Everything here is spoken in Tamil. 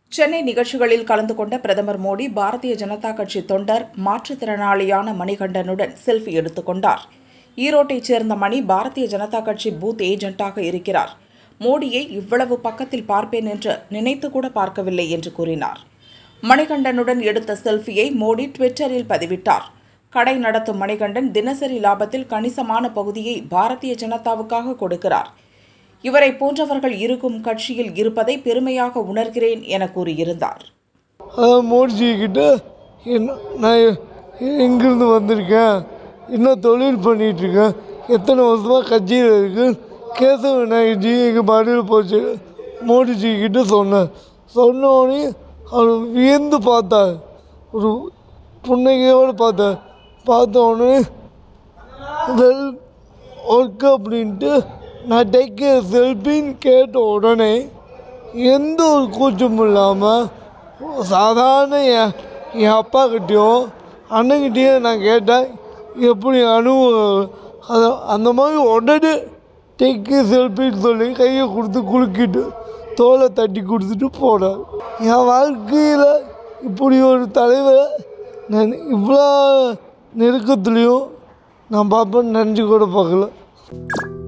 சென்னை நிகழ்ச்சிகளில் கலந்து கொண்ட பிரதமர் மோடி பாரதிய ஜனதா கட்சி தொண்டர் மாற்றுத்திறனாளியான மணிகண்டனுடன் செல்ஃபி எடுத்துக்கொண்டார் ஈரோட்டைச் சேர்ந்த மணி பாரதிய ஜனதா கட்சி பூத் ஏஜென்ட்டாக இருக்கிறார் மோடியை இவ்வளவு பக்கத்தில் பார்ப்பேன் என்று நினைத்து கூட பார்க்கவில்லை என்று கூறினார் மணிகண்டனுடன் எடுத்த செல்ஃபியை மோடி ட்விட்டரில் பதிவிட்டார் கடை நடத்தும் மணிகண்டன் தினசரி லாபத்தில் கணிசமான பகுதியை பாரதிய ஜனதாவுக்காக கொடுக்கிறார் இவரை போன்றவர்கள் இருக்கும் கட்சியில் இருப்பதை பெருமையாக உணர்கிறேன் என கூறியிருந்தார் அதான் மோடிஜி கிட்ட என்ன நான் எங்கேருந்து வந்திருக்கேன் என்ன தொழில் பண்ணிகிட்ருக்கேன் எத்தனை வருஷமாக கட்சியில் இருக்கு கேசவ விநாயகர்ஜி எங்கள் பாடியில் போச்சு மோடிஜி கிட்ட சொன்னேன் சொன்னோடனே அவர் வியந்து பார்த்தார் ஒரு புன்னகையோடு பார்த்தார் பார்த்த உடனே வெல் ஒர்க் அப்படின்ட்டு நான் டேக் செல்ஃபின்னு கேட்ட உடனே எந்த ஒரு கூச்சமும் இல்லாமல் சாதாரண என் என் அப்பா கிட்டேயும் அண்ணங்கிட்டேயும் நான் கேட்டேன் எப்படி அனுபவம் அதை அந்த மாதிரி உடனே டேக்கு செல்ஃபின்னு சொல்லி கையை கொடுத்து குலுக்கிட்டு தோலை தட்டி கொடுத்துட்டு போனார் என் வாழ்க்கையில் இப்படி ஒரு தலைவரை நான் இவ்வளோ நெருக்கத்துலேயும் நான் பார்ப்பேன்னு நினச்சி கூட பார்க்கல